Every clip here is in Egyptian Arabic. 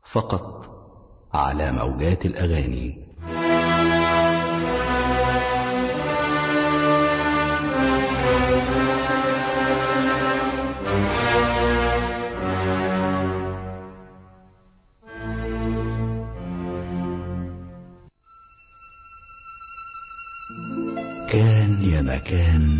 فقط على موجات الأغاني كان يا مكان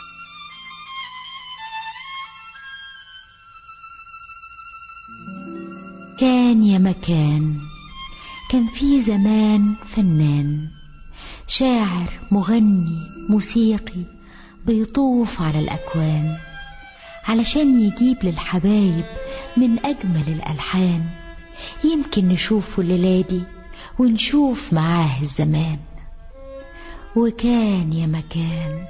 كان يا مكان كان في زمان فنان شاعر مغني موسيقي بيطوف على الأكوان علشان يجيب للحبايب من أجمل الألحان يمكن نشوفه الليلة دي ونشوف معاه الزمان وكان يا مكان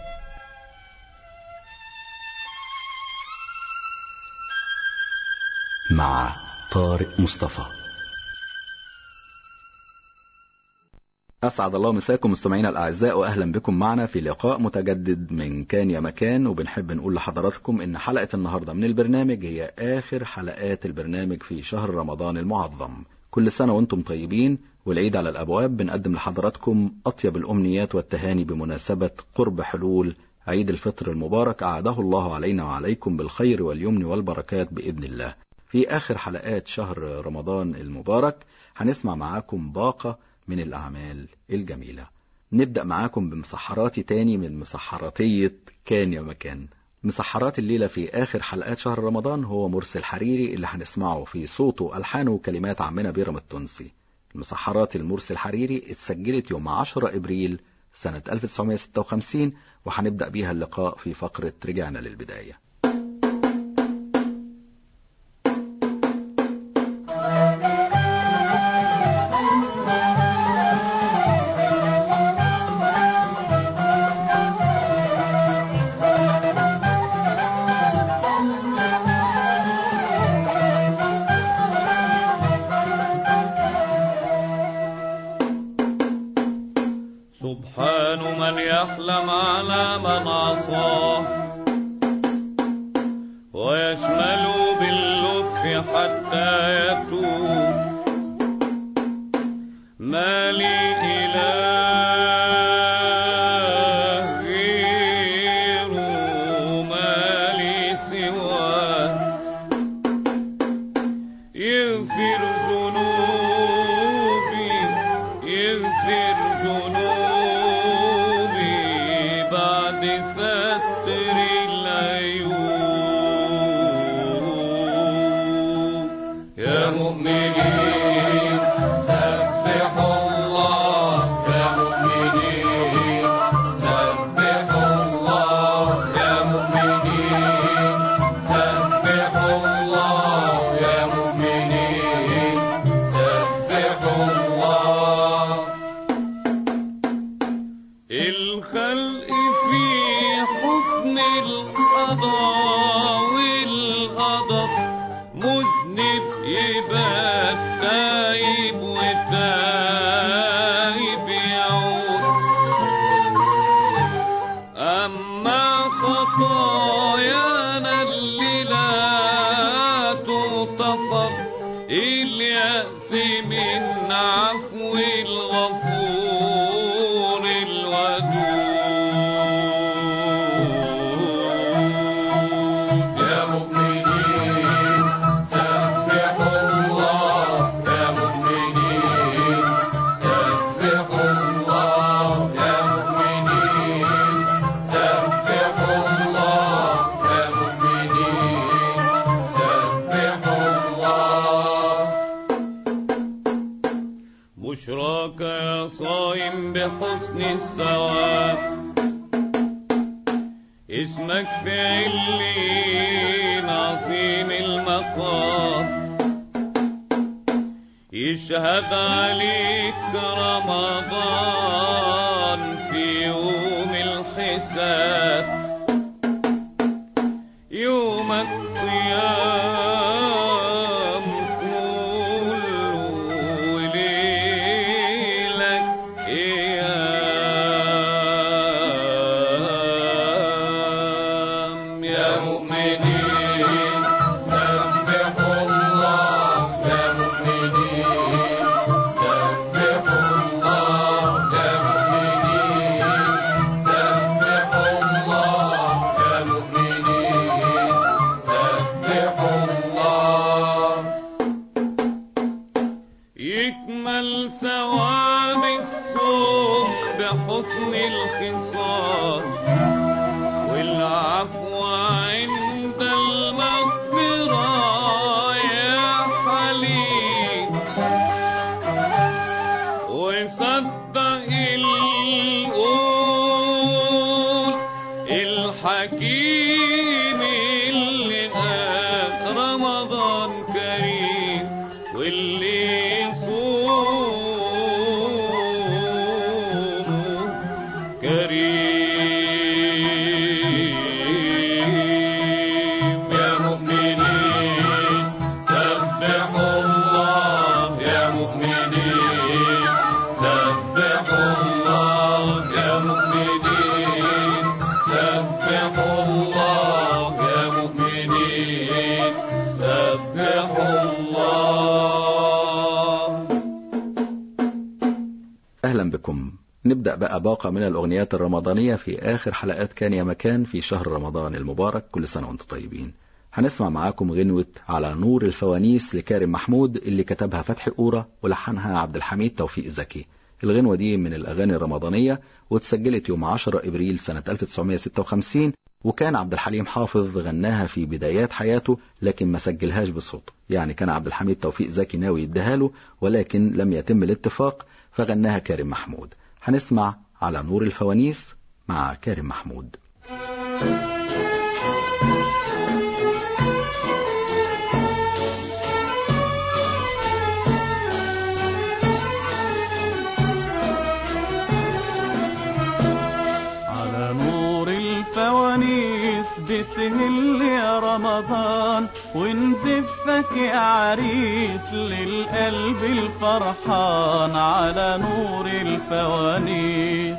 مع طارق مصطفى أسعد الله مساكم مستمعينا الأعزاء وأهلا بكم معنا في لقاء متجدد من كان يا مكان وبنحب نقول لحضراتكم إن حلقة النهاردة من البرنامج هي آخر حلقات البرنامج في شهر رمضان المعظم كل سنة وانتم طيبين والعيد على الأبواب بنقدم لحضراتكم أطيب الأمنيات والتهاني بمناسبة قرب حلول عيد الفطر المبارك أعاده الله علينا وعليكم بالخير واليمن والبركات بإذن الله في آخر حلقات شهر رمضان المبارك هنسمع معاكم باقة من الأعمال الجميلة نبدأ معاكم بمسحرات تاني من مسحراتية كان يا مكان مسحرات الليلة في آخر حلقات شهر رمضان هو مرسل حريري اللي هنسمعه في صوته ألحانه وكلمات عمنا بيرم التونسي المسحرات المرسل حريري اتسجلت يوم 10 إبريل سنة 1956 وهنبدأ بيها اللقاء في فقرة رجعنا للبداية سبحان من يحلم على من عصاه ويشمل باللطف حتى يتوب ما لي إله غيره ما لي سواه يغفر ذنوبي يغفر ذنوبي بعد ستر العيوب يا مؤمنين سبحوا الله يا مؤمنين سبحوا الله يا مؤمنين سبحوا الله يا مؤمنين سبحوا الله الخلق في حسن القضاء والقدر مذنب يبقى تايب وتايب يعود أما خطايانا اللي لا تغتفر اليأس من عفو الغفور الودود يا مؤمنين سبحوا الله يا مؤمنين سبحوا الله يا مؤمنين سبحوا الله يا مؤمنين سبحوا الله بشراك يا صايم بحسن الثواب اسمك في علين عظيم المقام يشهد عليك رمضان في يوم الحساب يوم الصيام كله وليلك ايام يا مؤمنين سبحوا الله يا مؤمنين ثواب الصوم بحسن الخصال والعفو عند المغفرة يا حليم وصدق القول الحكيم اللي قال رمضان كريم واللي يصوم كريم يا مؤمنين سبحوا الله يا مؤمنين سبحوا الله يا مؤمنين سبحوا الله يا مؤمنين سبحوا الله أهلا بكم نبدأ بقى باقة من الأغنيات الرمضانية في آخر حلقات كان يا مكان في شهر رمضان المبارك كل سنة وانتم طيبين هنسمع معاكم غنوة على نور الفوانيس لكارم محمود اللي كتبها فتحي قورة ولحنها عبد الحميد توفيق زكي الغنوة دي من الأغاني الرمضانية واتسجلت يوم 10 إبريل سنة 1956 وكان عبد الحليم حافظ غناها في بدايات حياته لكن ما سجلهاش بصوته يعني كان عبد الحميد توفيق زكي ناوي يديها له ولكن لم يتم الاتفاق فغناها كارم محمود هنسمع على نور الفوانيس مع كارم محمود على نور الفوانيس بتهل يا رمضان ونزفك يا عريس للقلب الفرحان على نور الفوانيس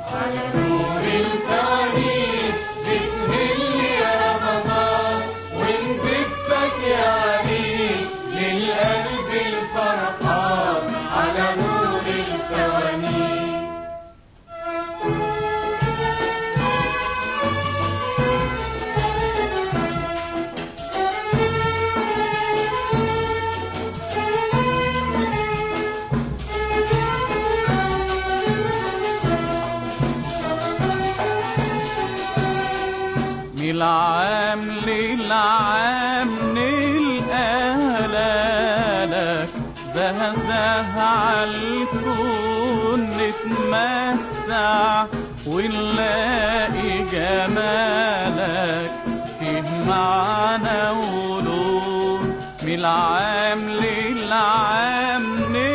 من العام للعام نلقالك ده ده عالكون نتمتع ونلاقي جمالك فيه معنى ولون من العام للعام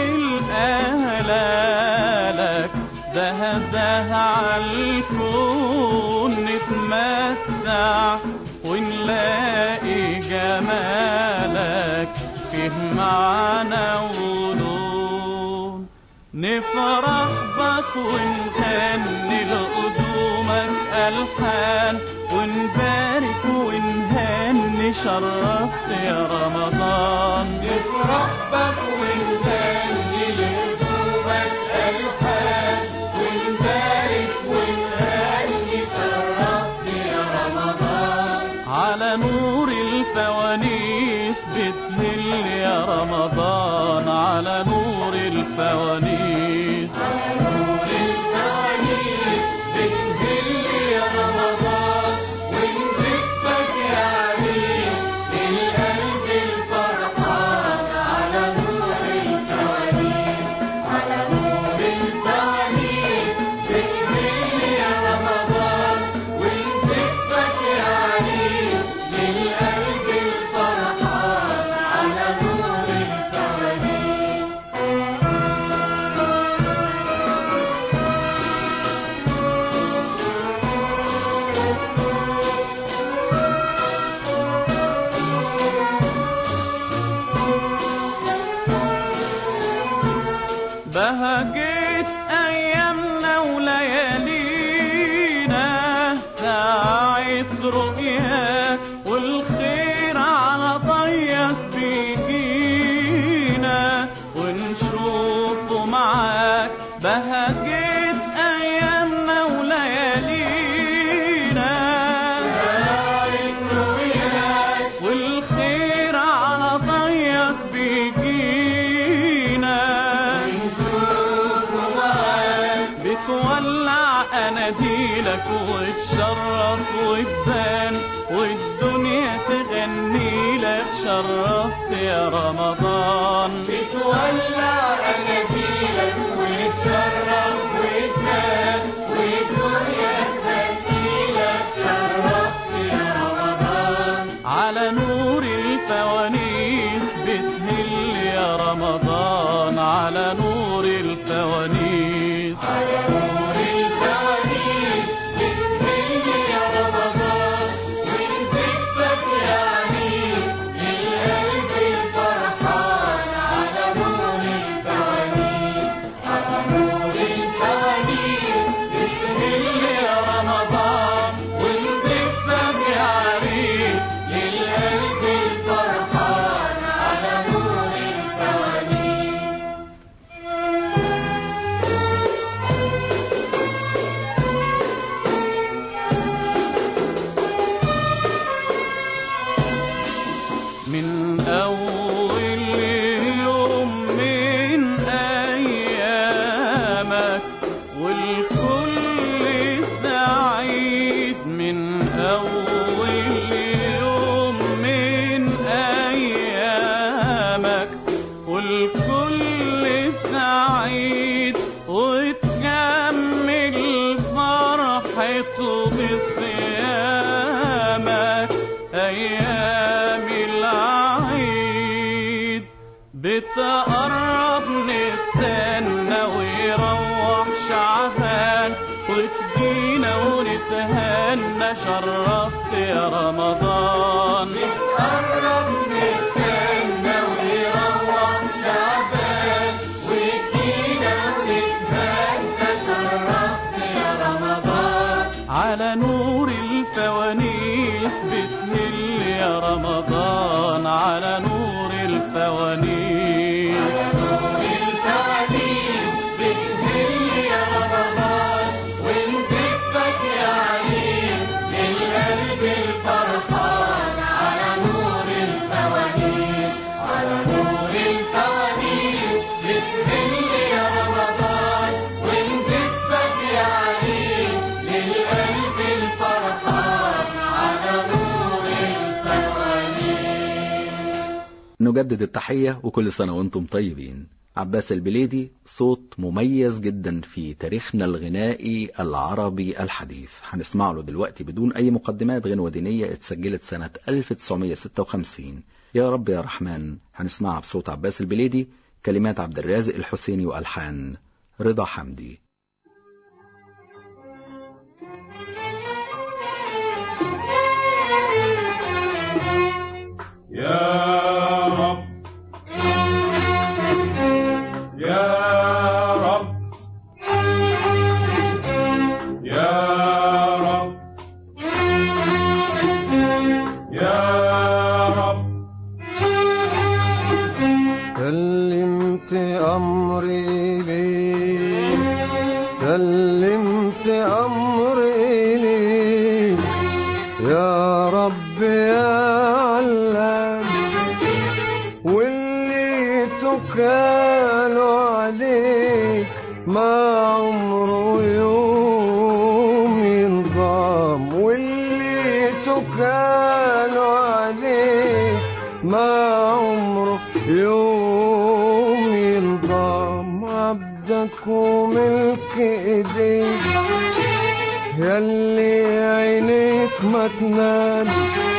نلقالك ده ده عالكون نتمتع ونلاقي جمالك فيه معنى ولون نفرح بك ونغني لقدومك ألحان ونبارك ونهني شرفت يا رمضان نفرح بك ونغني لقدومك ألحان ونبارك ونهني شرفت يا رمضان على نور الفوانيس بتهل يا رمضان على نور الفوانيس بهجت أيامنا وليالينا ساعة رؤياك والخير على ضيق بيجينا ونشوفه معاك بهجت أيامنا وليالينا والخير على ضيق بيجينا وتبان والدنيا تغني لك شرفت يا رمضان بتولع اناديلك وتشرف وتبان والدنيا تهديلك شرفت يا رمضان على نور الفوانيس بتهل يا رمضان على نور الفوانيس على نور الفوانيس بتهل يا رمضان ونزفك يا عميد للقلب الفرحان على نور الفوانيس على نور الفوانيس بتهل يا رمضان ونزفك يا عميد للقلب الفرحان على نور الفوانيس من أول يوم من أيامك والكل سعيد من أول يوم من أيامك والكل سعيد وتكمل فرحته بصيامك أيام العيد بتقرب نستنى ويروح شعبان وتجينا ونتهنى شرفت يا رمضان قرب نستنى ويروح شعبان ويدينا ونتهنى شرفت يا رمضان على نور الفوانيس بتهل يا رمضان على نور الفوانيس على نور الفوانيس بتهل يا رمضان ونزفك يا عيد للقلب الفرحان على نور الفوانيس على نور الفوانيس بتهل يا رمضان ونزفك يا عيد للقلب الفرحان على نور الفوانيس نجدد التحية وكل سنة وانتم طيبين عباس البليدي صوت مميز جدا في تاريخنا الغنائي العربي الحديث هنسمع له دلوقتي بدون أي مقدمات غنوة دينية اتسجلت سنة 1956 يا رب يا رحمن هنسمعها بصوت عباس البليدي كلمات عبد الرازق الحسيني وألحان رضا حمدي يا رب يا رب يا رب يا رب سلمت أمري ليك سلمت أمري ليك يا رب يا علام واللي تكال عليك ما عمره يوم ينضام واللي تكال عليك ما عمره يوم ينضام عبدك وملك ايديك ياللي عينيك ما تنام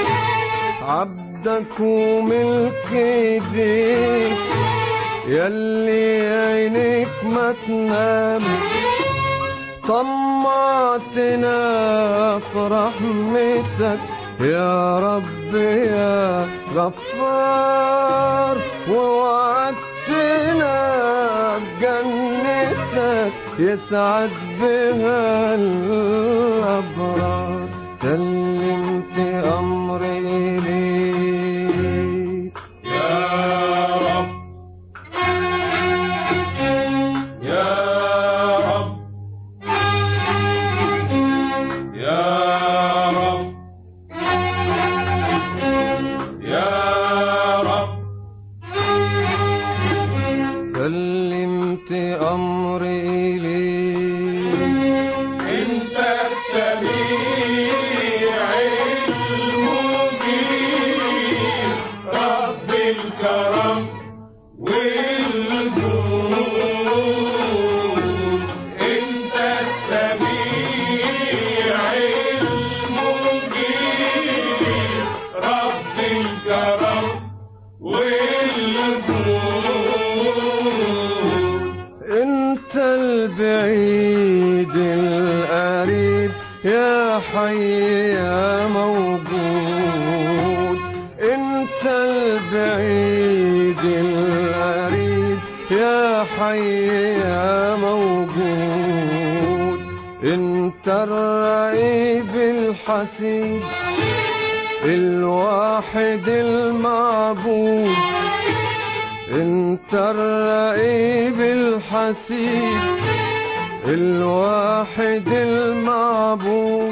عبدك وملك ايديك ياللي عينيك ما تنام طمعتنا في رحمتك يا رب يا غفار ووعدتنا بجنتك يسعد بها الأبرار سلمت أمري ليك يا رب يا رب يا رب يا رب سلمت أمري ليك انت السميع البعيد القريب يا حي يا موجود انت البعيد القريب يا حي يا موجود انت الرقيب الحسيب الواحد المعبود انت الرقيب الحسيب الواحد المعبود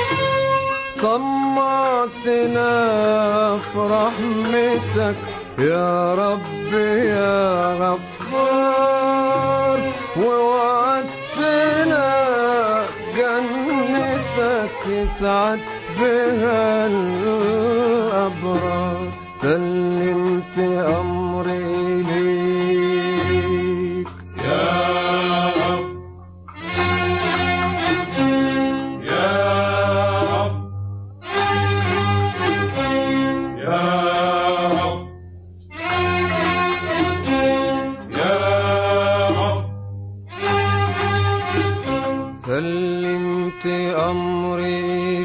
طمعتنا في رحمتك يا رب يا غفار ووعدتنا جنتك يسعد بها الأبرار سلمت أمري ليك يا رب يا رب يا رب يا رب سلمت أمري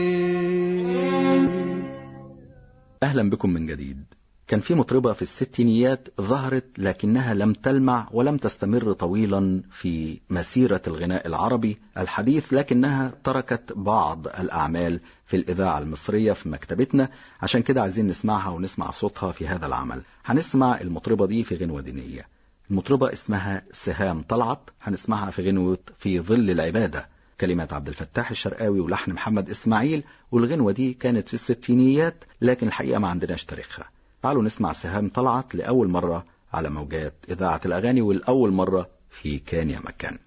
ليك أهلا بكم من جديد كان في مطربة في الستينيات ظهرت لكنها لم تلمع ولم تستمر طويلا في مسيرة الغناء العربي الحديث لكنها تركت بعض الأعمال في الإذاعة المصرية في مكتبتنا عشان كده عايزين نسمعها ونسمع صوتها في هذا العمل هنسمع المطربة دي في غنوة دينية المطربة اسمها سهام طلعت هنسمعها في غنوة في ظل العبادة كلمات عبد الفتاح الشرقاوي ولحن محمد إسماعيل والغنوة دي كانت في الستينيات لكن الحقيقة ما عندناش تاريخها تعالوا نسمع سهام طلعت لأول مرة على موجات إذاعة الأغاني والأول مرة في كان يا مكان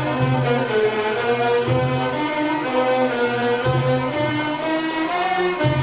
يا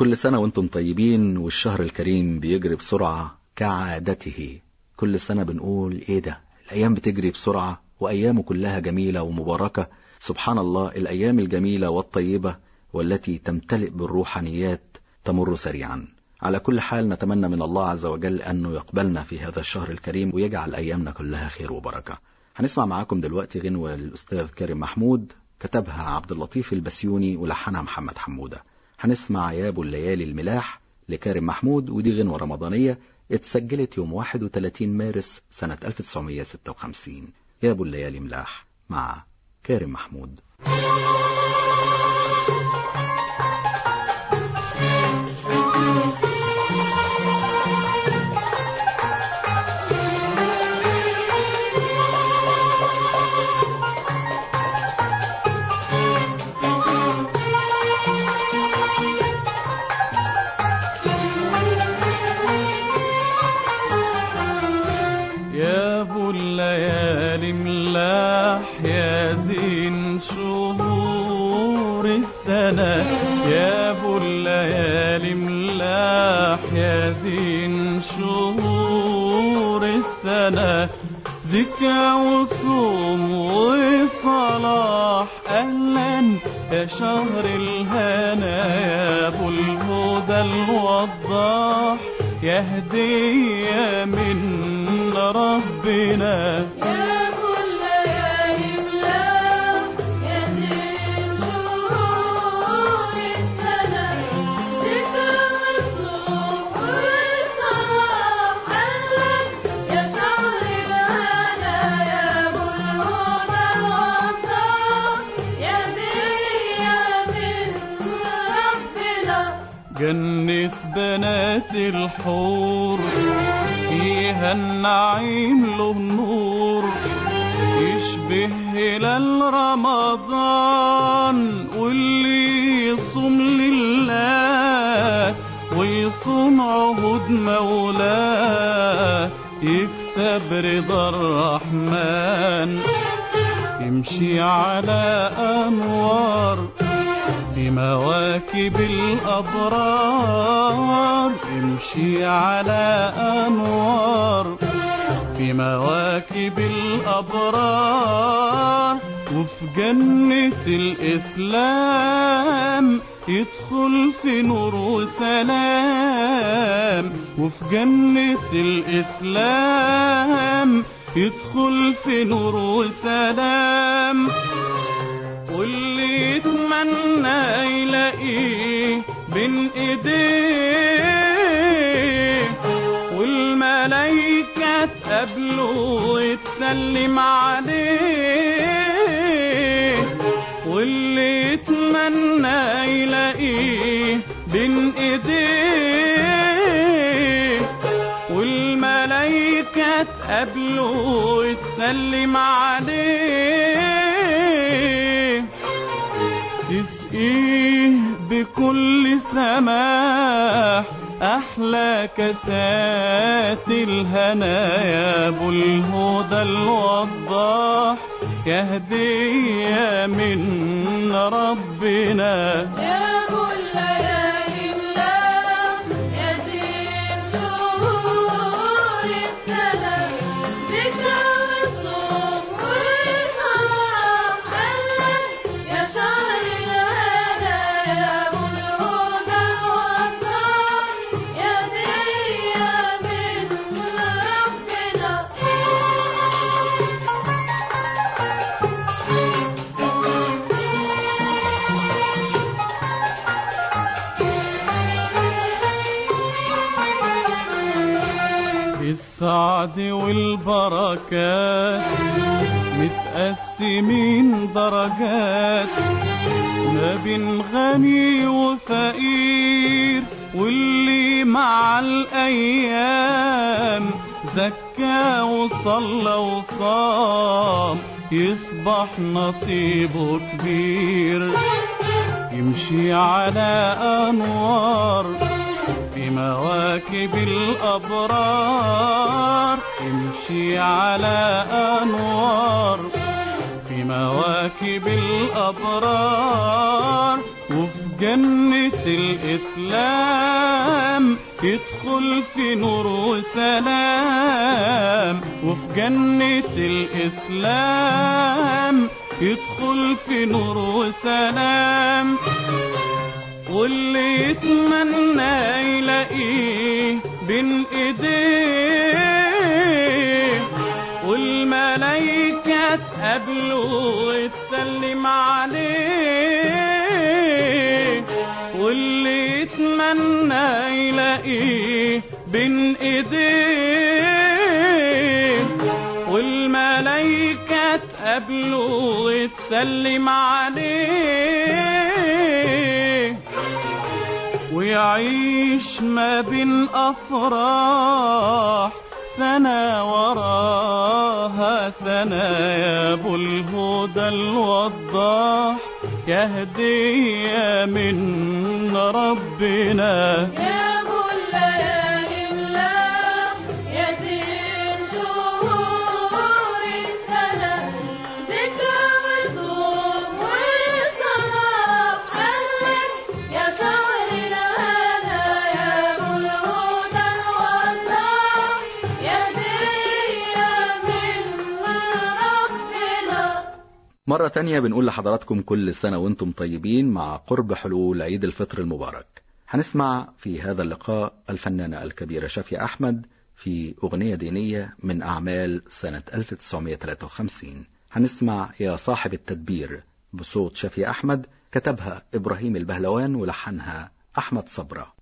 كل سنة وانتم طيبين والشهر الكريم بيجري بسرعة كعادته كل سنة بنقول ايه ده الأيام بتجري بسرعة وأيامه كلها جميلة ومباركة سبحان الله الأيام الجميلة والطيبة والتي تمتلئ بالروحانيات تمر سريعا على كل حال نتمنى من الله عز وجل أنه يقبلنا في هذا الشهر الكريم ويجعل أيامنا كلها خير وبركة هنسمع معاكم دلوقتي غنوة للأستاذ كريم محمود كتبها عبد اللطيف البسيوني ولحنها محمد حمودة هنسمع يا ابو الليالي الملاح لكريم محمود ودي غنوة رمضانية اتسجلت يوم 31 مارس سنة 1956 يا ابو الليالي ملاح مع كريم محمود يا ابو الليالي ملاح يا زين شهور السنة يا ابو الليالي ملاح يا زين شهور السنة ذكرى وصوم وصلاح اهلا يا شهر الهنا يا ابو الهدى الوضاح يا هدية من ربنا يا كل ليالي ملاح يا زين شهور السنة ذكرى والصوم والصلاح أهلا يا شهر الهنا يا أبو الهدى الوضاح يا هدية من ربنا جنة بنات الحور فيها النعيم له نور يشبه هلال رمضان واللي يصوم لله ويصوم عهود مولاه يكسب رضا الرحمن يمشي على أنوار بمواكب الأبرار امشي على أنوار بمواكب الأبرار وفي جنة الإسلام يدخل في نور وسلام وفي جنة الإسلام يدخل في نور وسلام واللي يتمنى يلاقيه بين ايديه والملايكة تقابله وتسلم عليه واللي يتمنى يلاقيه بين ايديه والملايكة تقابله وتسلم عليه تسقيه بكل سماح أحلى كاسات الهنا يا أبو الهدى الوضاح يا هدية من ربنا يا أبو الليالي ملاح يا زين شهور السنة ذكرى والصوم والصلاح أهلا يا شهر الهنا يا أبو الهدى الوضاح يا هدية من ربنا السعد والبركات متقسمين درجات ما بين غني وفقير واللي مع الأيام زكى وصلى وصام يصبح نصيبه كبير يمشي على أنوار في مواكب الأبرار يمشي على أنوار في مواكب الأبرار وفي جنة الإسلام يدخل في نور وسلام وفي جنة الإسلام يدخل في نور وسلام واللي يتمنى يلاقيه بين ايديه والملايكة تقابله وتسلم عليه واللي يتمنى يلاقيه بين ايديه والملايكة تقابله وتسلم عليه ويعيش ما بين أفراح سنة وراها سنة يا أبو الهدى الوضاح يا هدية من ربنا يا ابو الليالي ملاح يا زين شهور السنة ذكرى وصوم وصلاة قلبك يا شهر الهنا يا ابو الهدى الوضاح يا هدية من ربنا مرة تانية بنقول لحضراتكم كل سنة وانتم طيبين مع قرب حلول عيد الفطر المبارك هنسمع في هذا اللقاء الفنانة الكبيرة شافية أحمد في أغنية دينية من أعمال سنة 1953 هنسمع يا صاحب التدبير بصوت شافية أحمد كتبها إبراهيم البهلوان ولحنها أحمد صبرة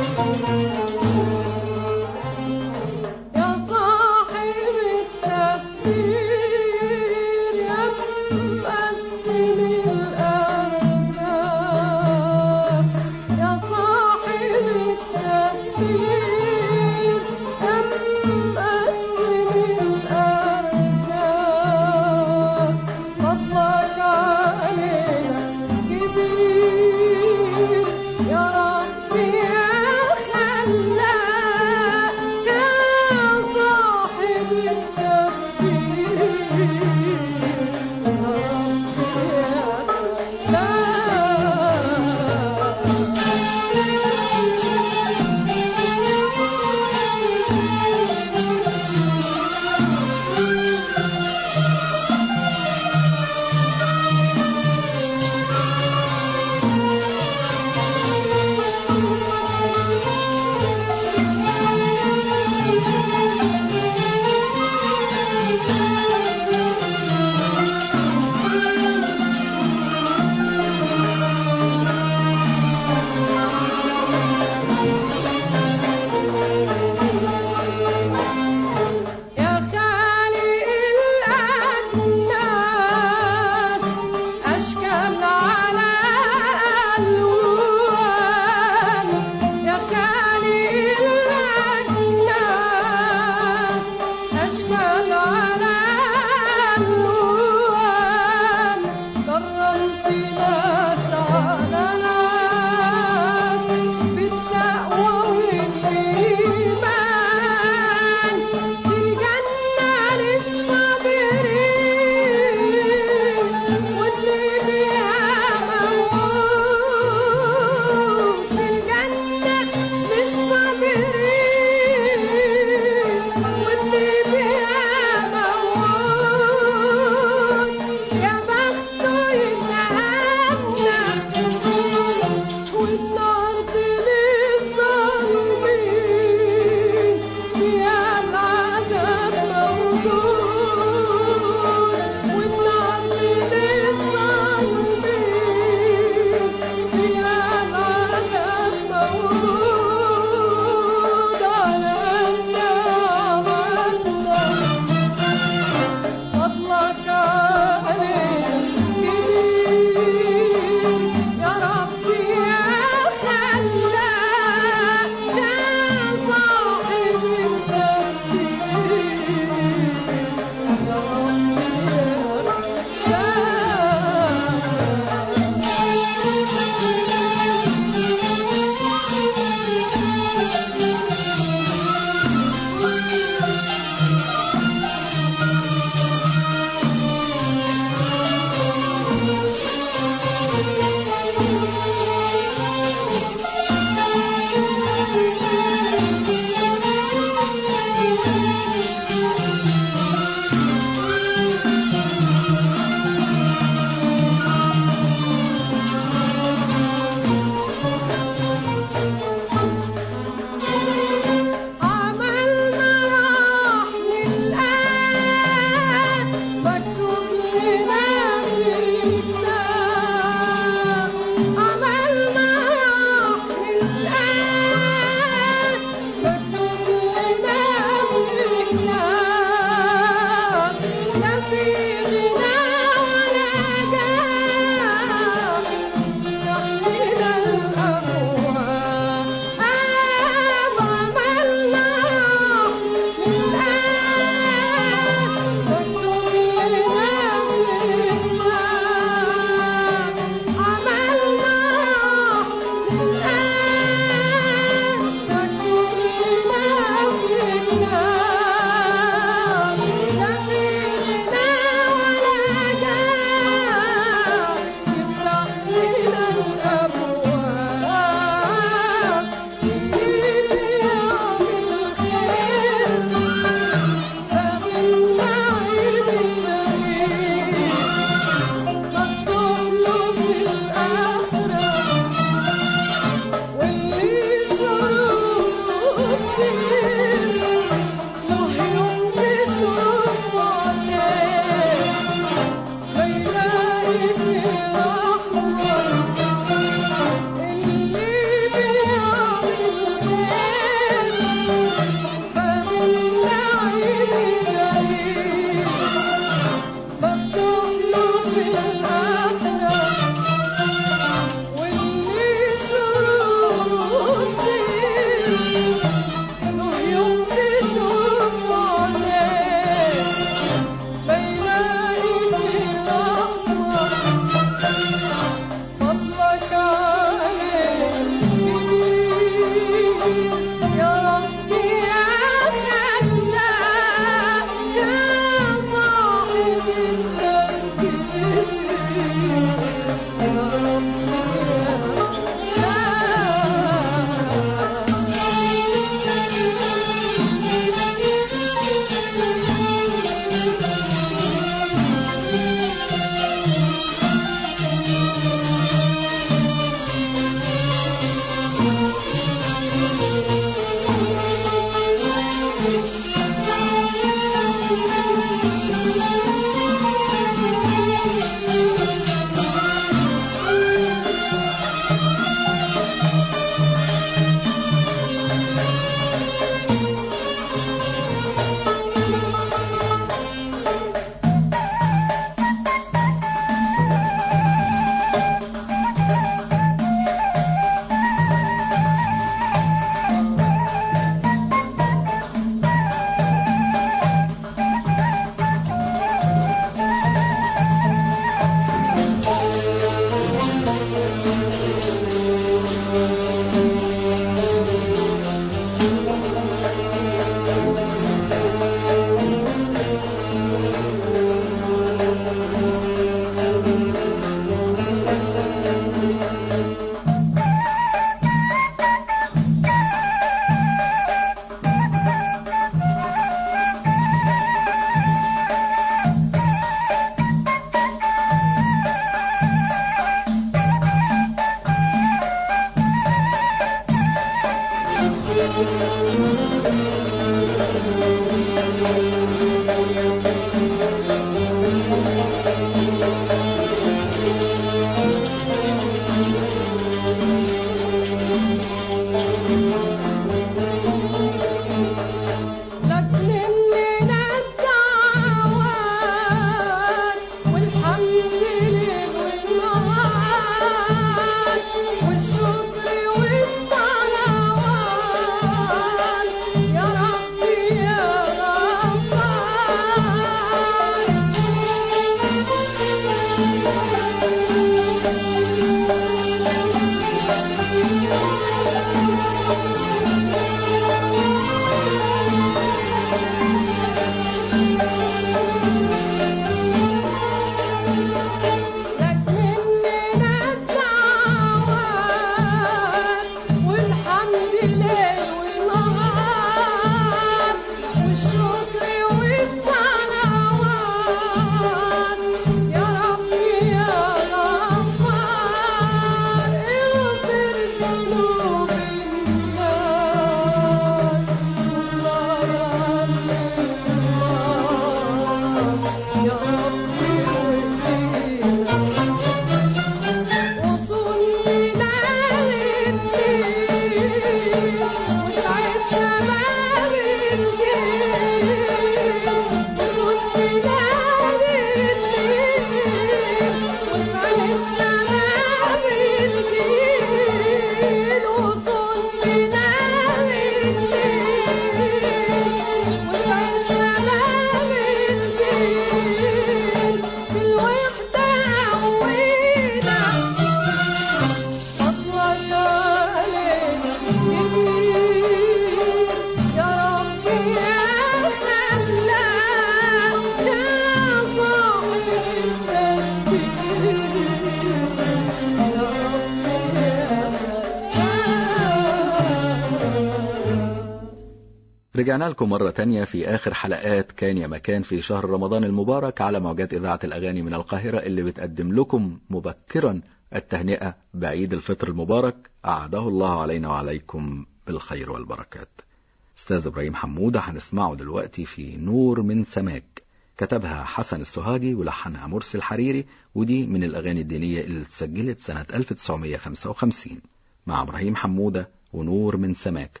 ورجعنا لكم مرة تانية في آخر حلقات كان يا مكان في شهر رمضان المبارك على موجات إذاعة الأغاني من القاهرة اللي بتقدم لكم مبكرا التهنئة بعيد الفطر المبارك أعاده الله علينا وعليكم بالخير والبركات أستاذ إبراهيم حمودة هنسمعه دلوقتي في نور من سماك كتبها حسن السهاجي ولحنها مرسي الحريري ودي من الأغاني الدينية اللي اتسجلت سنة 1955 مع إبراهيم حمودة ونور من سماك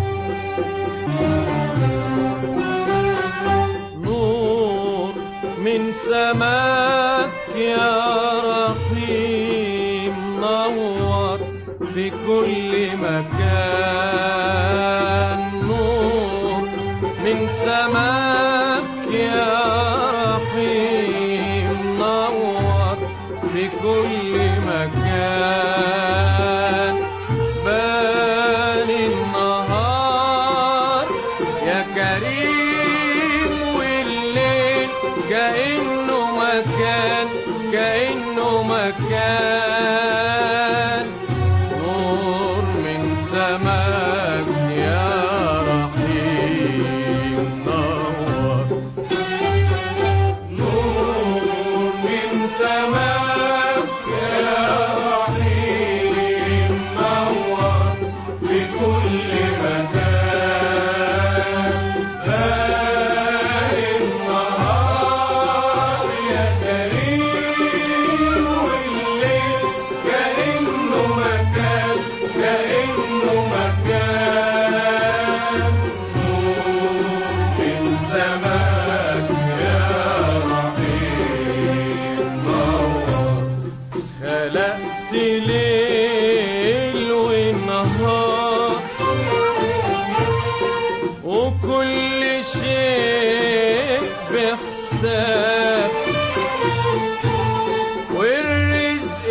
نور من سماك يا رحيم نور في كل مكان نور من سماك يا رحيم نور في كل مكان بان النهار يا كريم والليل كأنه مكان كأنه مكان نور من سماك يا رحيم نور نور من سماك يا رحيم نور بكل مكان باقي النهار يا كريم والليل كأنه مكان كأنه مكان نور من سماك يا رحيم نور خلقت ليل ونهار وكل شيء بحساب والرزق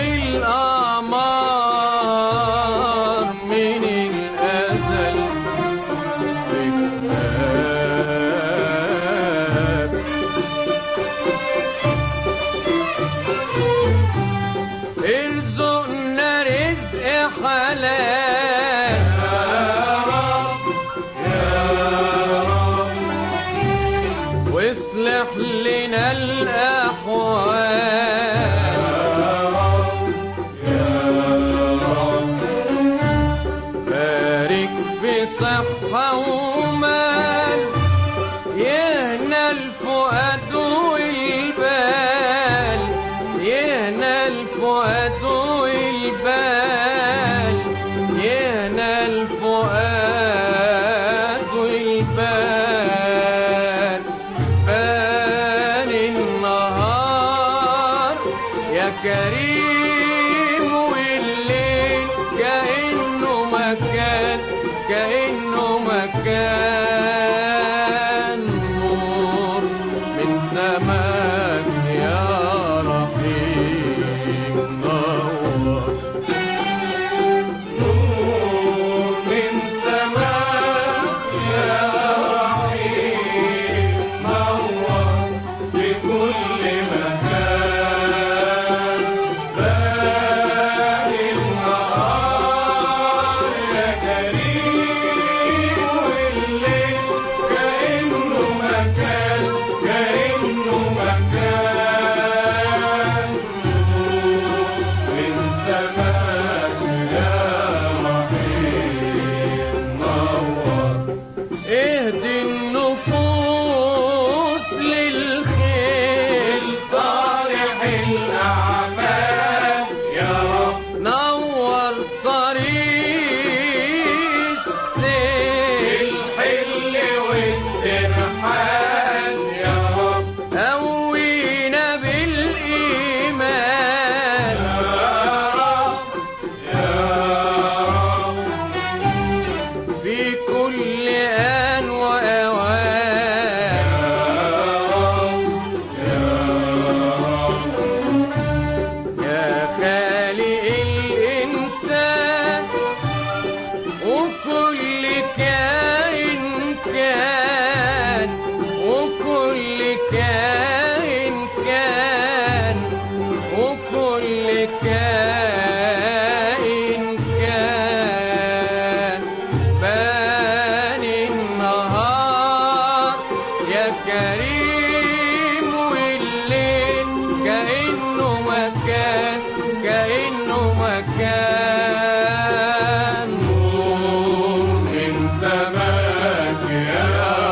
والأعمار من الأزل بكتاب ارزقنا رزق حلال يا رب يا رب واصلح لنا الأحوال يا رب بارك في صحة ومال يهنى الفؤاد والبال يهنى الفؤاد والبال يهنى الفؤاد والبال بان النهار يا كريم والليل كأنه مكان كأنه مكان نور من سماك يا رحيم نور نور من سماك يا رحيم نور بكل مكان يا كريم والليل كأنه مكان كأنه مكان نور من سماك يا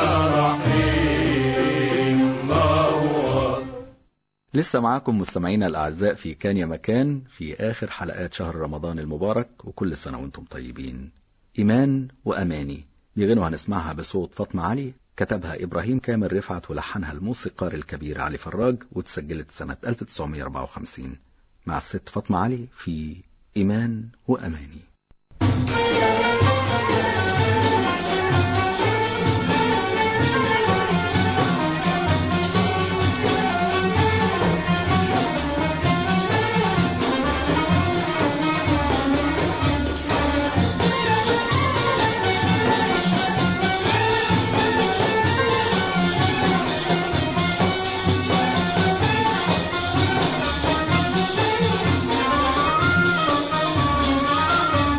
رحيم نور لسه معاكم مستمعينا الأعزاء في كان يا مكان في آخر حلقات شهر رمضان المبارك وكل سنة وانتم طيبين إيمان وأماني دي غنوة هنسمعها بصوت فاطمة علي كتبها إبراهيم كامل رفعت ولحنها الموسيقار الكبير علي فراج واتسجلت سنة 1954 مع الست فاطمة علي في إيمان وأماني يا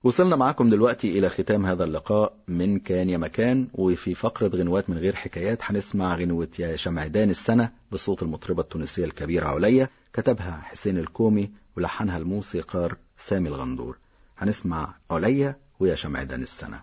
وصلنا معاكم دلوقتي إلى ختام هذا اللقاء من كان يا مكان وفي فقرة غنوات من غير حكايات هنسمع غنوة يا شمعدان السنة بصوت المطربة التونسية الكبيرة عليا كتبها حسين الكومي ولحنها الموسيقار سامي الغندور هنسمع عليا ويا شمعدان السنة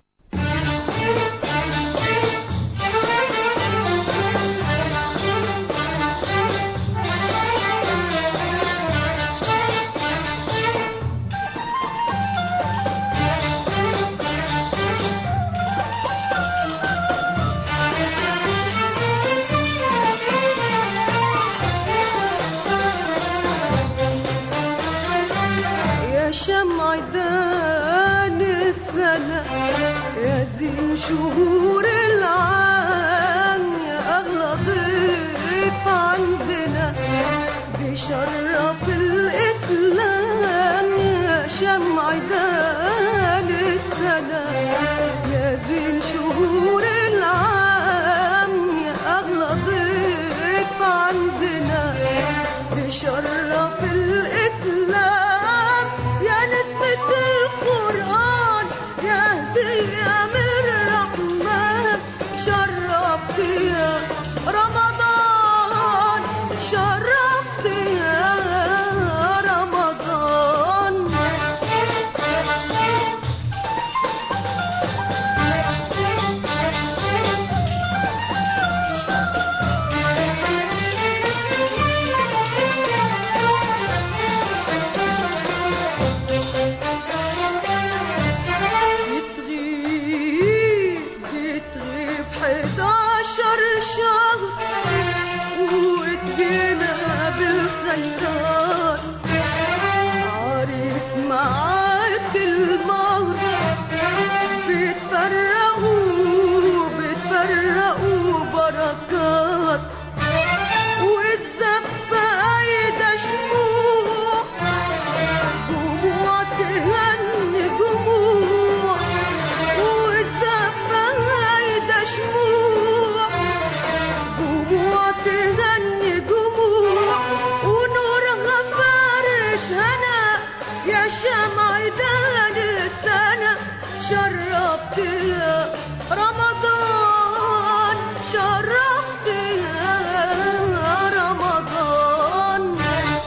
يا شمع دان السنة يا زين شهور العام يا أغلى ضيف عندنا بشرف الإسلام يا شمع دان السنة يا زين شهور العام يا أغلى ضيف عندنا بشرف الإسلام يا نسمة القرآن يا هدية من الرحمن شرفت يا رمضان شرفت يا رمضان بتغيب بتغيب حداشر شهر وتجينا بالخيرات عريس معاك المهر بتفرقوا بتفرقوا بركات والزفة ايدة شموع جموع تهني جموع والزفة ايدة شموع جموع تغني جموع ونورها فارش هنا يا شمع دان السنة شربت يا رمضان شربت يا رمضان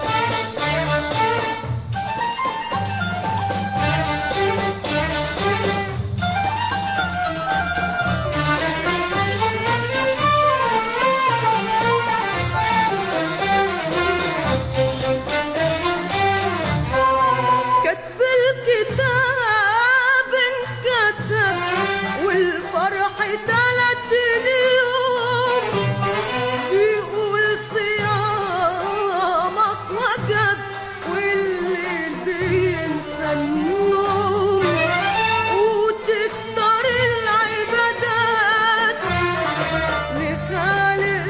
كتب الكتاب انكتب والفرح تلات اليوم بيقول صيامك وجب والليل بينسى النوم وتكتر العبادات لخالق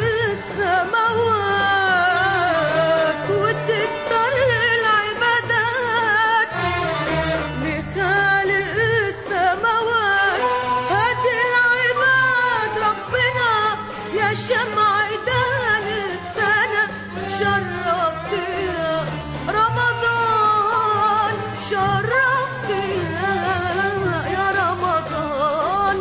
السماوات وتكتر العبادات لخالق السماوات هات العباد ربنا يا شمع دان السنة شرفت يا رمضان شرفت يا يا رمضان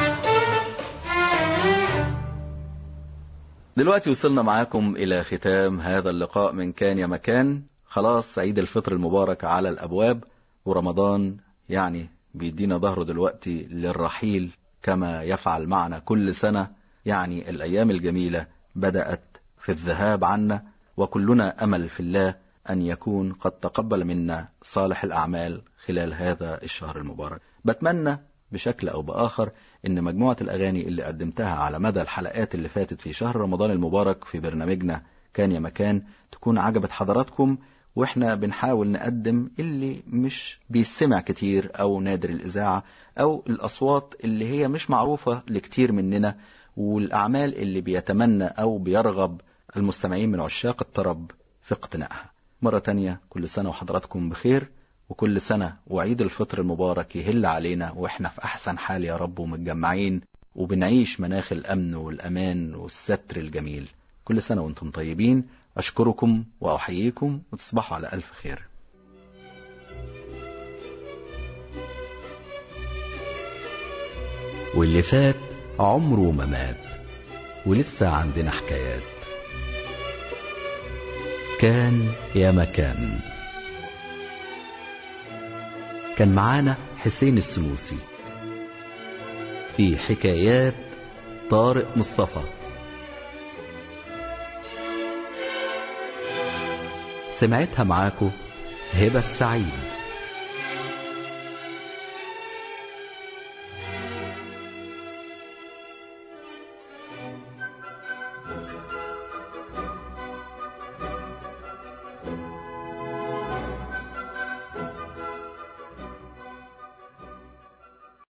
دلوقتي وصلنا معاكم إلى ختام هذا اللقاء من كان يا مكان خلاص عيد الفطر المبارك على الأبواب ورمضان يعني بيدينا ظهره دلوقتي للرحيل كما يفعل معنا كل سنة يعني الأيام الجميلة بدأت في الذهاب عنا وكلنا أمل في الله أن يكون قد تقبل منا صالح الأعمال خلال هذا الشهر المبارك بتمنى بشكل أو بآخر إن مجموعة الأغاني اللي قدمتها على مدى الحلقات اللي فاتت في شهر رمضان المبارك في برنامجنا كان يا مكان تكون عجبت حضراتكم واحنا بنحاول نقدم اللي مش بيسمع كتير او نادر الاذاعه او الاصوات اللي هي مش معروفه لكتير مننا والاعمال اللي بيتمنى او بيرغب المستمعين من عشاق الطرب في اقتنائها مرة تانية كل سنة وحضراتكم بخير وكل سنة وعيد الفطر المبارك يهل علينا واحنا في احسن حال يا رب ومتجمعين وبنعيش مناخ الامن والامان والستر الجميل كل سنة وانتم طيبين اشكركم واحييكم وتصبحوا على الف خير واللي فات عمره ما مات ولسه عندنا حكايات كان يا مكان كان معانا حسين السنوسي في حكايات طارق مصطفى سمعتها معاكو هبة السعيد